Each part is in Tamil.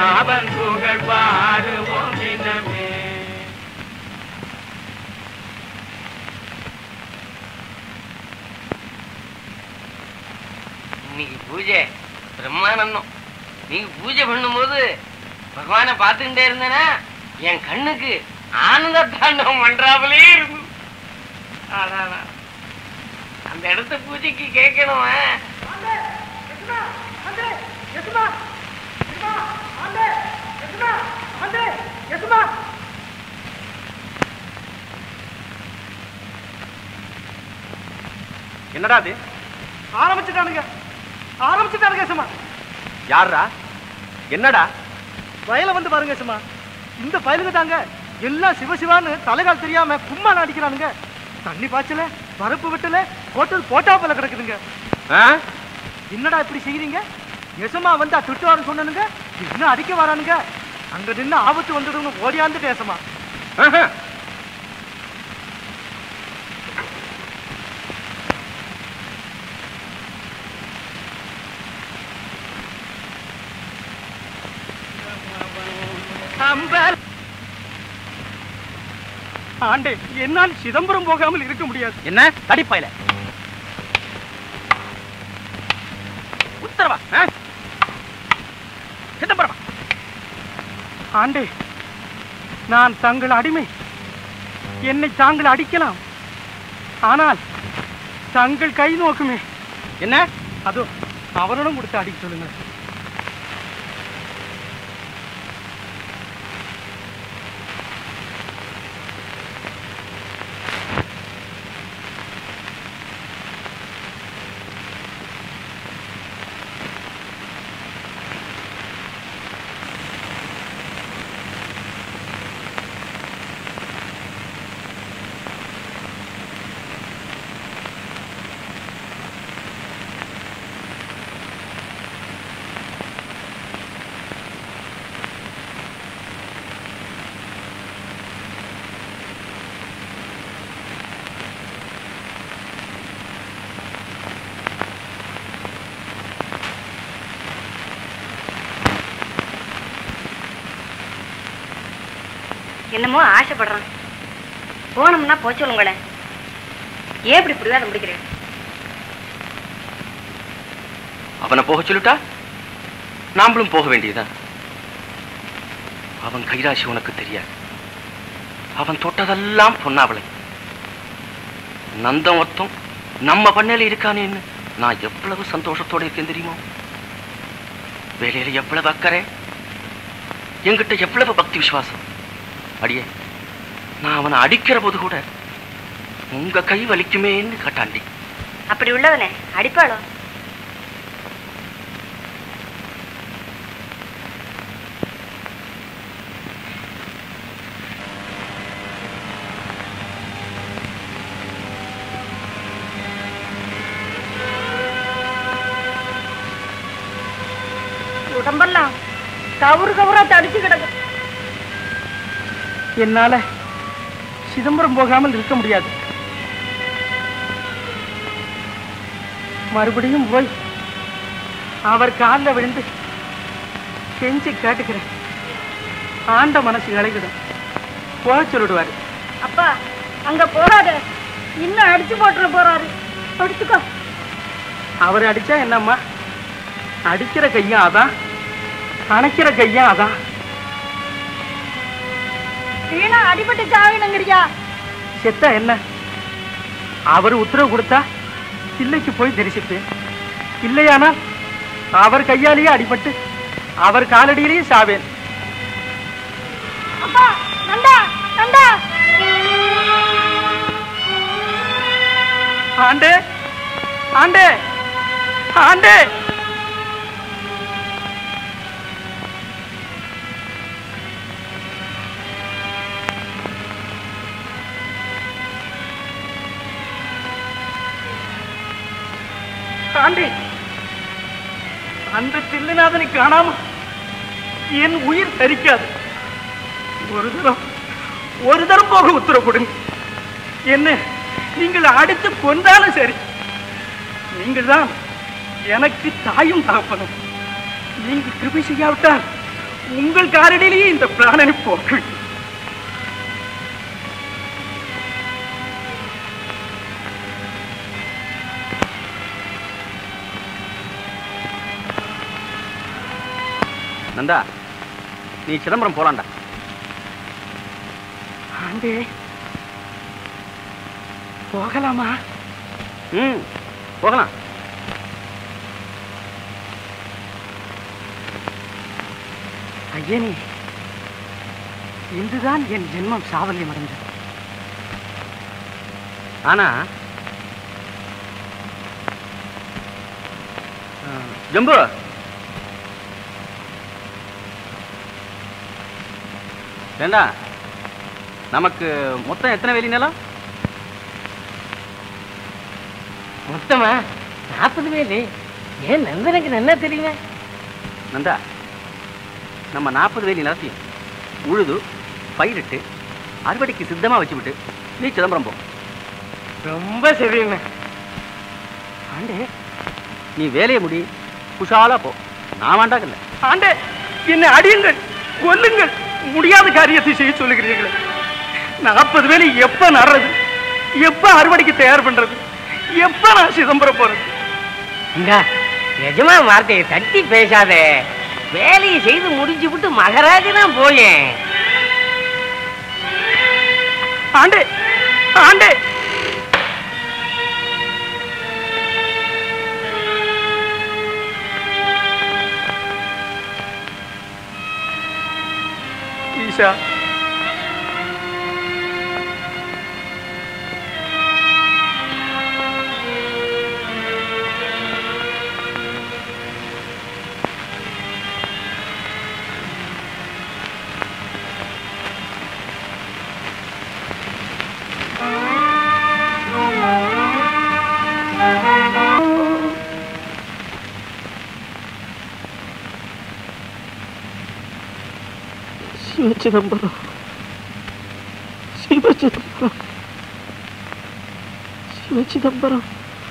அவன் புகழ் பாடுவோம் தினமே இன்னைக்கு பூஜை பிரம்மானந்தம் நீங்க பூஜை பண்ணும்போது பகவானை பார்த்துக்கிட்டே இருந்தேனா என் கண்ணுக்கு ஆனந்த தாண்டவம் பண்றாமலே இருந்து அடாடா. அந்த இடத்த பூஜைக்கு கேட்கணும் என்னடா அது ஆரம்பிச்சுட்டானுங்க ஆரம்பிச்சுட்டானுங்க சும்மா யாரா என்னடா வயல வந்து பாருங்க சும்மா இந்த பயலுங்க தாங்க எல்லாம் சிவசிவான்னு தலைகால் தெரியாம கும்மா அடிக்கிறானுங்க தண்ணி பாய்ச்சல வரப்பு வெட்டல போட்டது போட்டா போல கிடக்குதுங்க ஆ? என்னடா இப்படி செய்யறீங்க எசமா வந்தா திட்டுவாருன்னு சொன்னனுங்க இன்னும் அடிக்க வரானுங்க அங்க நின்னு ஆபத்து வந்துடுங்க ஓடியாந்து பேசமா ஆஹா. ஆண்டே என்னால் சிதம்பரம் போகாமல் இருக்க முடியாது என்ன தடிப்பாயில உத்தரவா ஆ? சிதம்பரமா ஆண்டே நான் தங்கள் அடிமை என்னை தாங்கள் அடிக்கலாம் ஆனால் தங்கள் கை நோக்குமே என்ன அதோ அவரிடம் கொடுத்து அடிக்க சொல்லுங்க என்னமோ ஆசைப்படுறான் போனோம்னா போச்சு சொல்லுங்களேன் ஏன் இப்படி பிடிவாதம் பிடிக்கிறேன் அவனை போக சொல்லிட்டா நாமளும் போக வேண்டியதுதான் அவன் கைராசி உனக்கு தெரியாது அவன் தொட்டதெல்லாம் பொன்னாவளை நந்தம் ஒருத்தம் நம்ம பண்ணையில இருக்கானேன்னு நான் எவ்வளவு சந்தோஷத்தோட இருக்கேன் தெரியுமோ வேலையில எவ்வளவு அக்கறை என்கிட்ட எவ்வளவு பக்தி விசுவாசம் அடியே நான் அவனை அடிக்கிற போது கூட உங்க கை வலிக்குமேன்னு கேட்டாண்டி அப்படி உள்ளவனே அடிப்பாளோ உடம்பெல்லாம் கவுரு கவுரா தடிச்சு கிடக்கு என்னால சிதம்பரம் போகாமல் இருக்க முடியாது மறுபடியும் போய் அவர் காலில் விழுந்து கெஞ்சி கேட்டுக்கிறேன் ஆண்ட மனசு இழைக்கிடும் போக சொல்லிடுவாரு அப்பா அங்க போகாத இன்னும் அடிச்சு போட்டுற போறாரு அடிச்சுக்கோ அவர் அடிச்சா என்னம்மா அடிக்கிற கையும் அதான் அணைக்கிற கையும் அதான் வீணா அடிபட்டு சாவினுங்கிறியா செத்தா என்ன அவர் உத்தரவு கொடுத்தா இல்லைக்கு போய் தரிசிப்பேன் இல்லையானால் அவர் கையாலேயே அடிபட்டு அவர் காலடியிலேயே சாவேன் அப்பா நந்தா நந்தா ஆண்டே ஆண்டே ஆண்டே ஆண்டே அந்த தில்லுநாதனை காணாம என் உயிர் தரிக்காது ஒரு தரம் ஒரு தரம் போக உத்தரவு கொடுங்க என்ன நீங்கள் அடித்து கொண்டாலும் சரி நீங்கள் தான் எனக்கு தாயும் தகப்பனும் நீங்க கிருபை செய்யாவிட்டால் உங்கள் காரணிலேயே இந்த பிராணனை போக்கு நந்தா நீ சிதம்பரம் போலாம்டா ஆண்டே போகலாமா ம் போகலாம் ஐயனே இன்றுதான் என் ஜென்மம் சாவல்யம் அடைந்தது ஆனா ஆ, ஜம்பு ஏண்டா நமக்கு மொத்தம் எத்தனை வேலி நிலம் மொத்தமா நாற்பது பேரு ஏன் நந்தனுக்கு நல்லா தெரியுங்க நந்தா நம்ம நாற்பது வேலி நிலத்தையும் உழுது பயிரிட்டு அறுவடைக்கு சித்தமா வச்சுவிட்டு நீ சிதம்பரம் போ ரொம்ப சரிங்க ஆண்டே நீ வேலையை முடி குஷாலா போ நான் வேண்டாங்கல்ல ஆண்டே என்னை அடியுங்கள் கொல்லுங்கள் முடியாத காரியத்தை செய்ய சொல்லுகிறீர்களே நாற்பது வேலை எப்ப நடுறது எப்ப அறுவடைக்கு தயார் பண்றது எப்ப நான் சிதம்பரம் போறது இந்த எஜமா வார்த்தையை தட்டி பேசாதே வேலையை செய்து முடிஞ்சு விட்டு மகராஜ் தான் போயேன் ஆண்டே ஆண்டே ஈஷா சிவச்சிதம்பரம் சிவச்சிதம்பரம் சிவச்சிதம்பரம்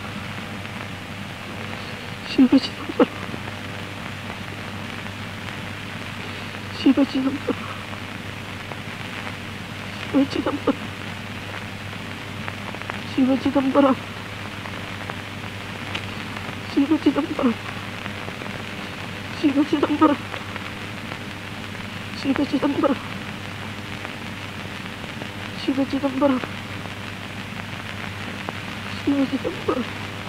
சிவச்சிதம்பரம் சிவச்சிதம்பரம் சிவச்சிதம்பரம் சிவச்சிதம்பரம் சிவச்சிதம்பரம் சிவச்சிதம்பரம் சிவ சிதம்பரம் சிவ சிதம்பரம் சிவ சிதம்பரம்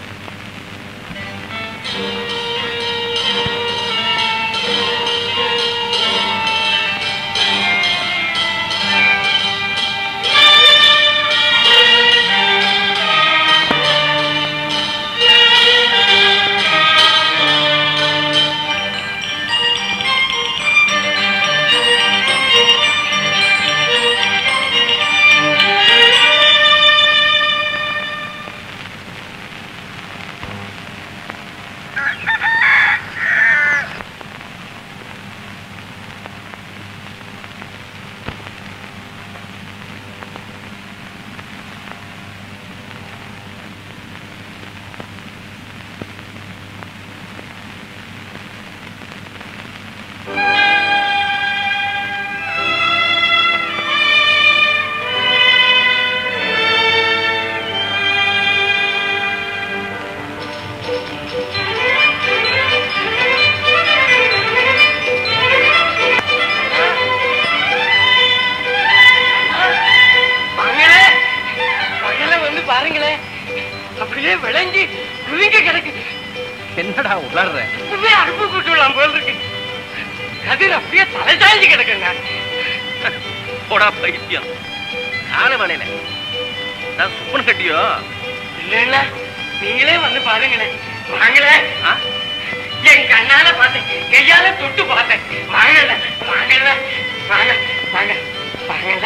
வாங்களே பகல வந்து பாருங்களேன் அப்படியே விளைஞ்சு குவிங்க கிடக்கு என்னடா உளர்ற இப்பவே அடுப்பு கூட்டுலாம் போல் இருக்கு கதிர் அப்படியே தலை சாய்ஞ்சு கிடக்குங்க போடா பைத்தியம் கால வேலையில நான் சுப்பன் கட்டியோ இல்ல இல்ல நீங்களே வந்து பாருங்களேன் வாங்களே ஆ? என் கண்ணால பார்த்தேன் கையால தொட்டு பார்த்தேன் வாங்கல வாங்கல வாங்க வாங்க வாங்கல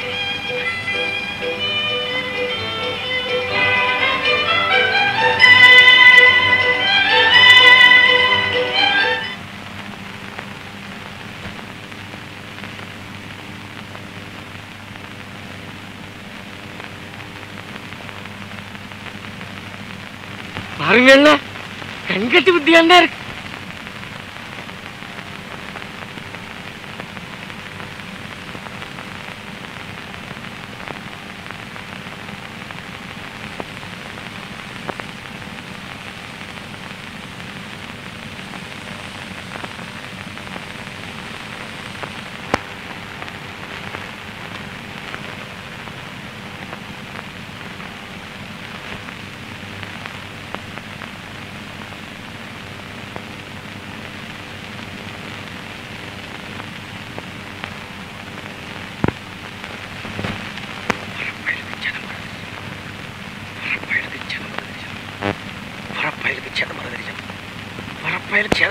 பாருங்க என்ன கண்கட்டு புத்தியாண்டா இருக்கு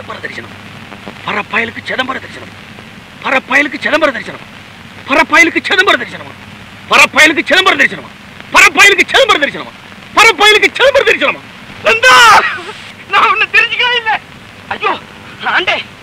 சிதம்பர தரிசனம் பரப்பயலுக்கு சிதம்பர தரிசனம் பரப்பயலுக்கு சிதம்பர தரிசனம் பரப்பயலுக்கு சிதம்பர தரிசனமா பரப்பயலுக்கு சிதம்பர தரிசனமா பரப்பயலுக்கு சிதம்பர தரிசனமா பரப்பயலுக்கு சிதம்பர தரிசனமா நந்தா நான் ஒண்ணு தெரிஞ்சுக்கவே இல்லை ஐயோ ஆண்டே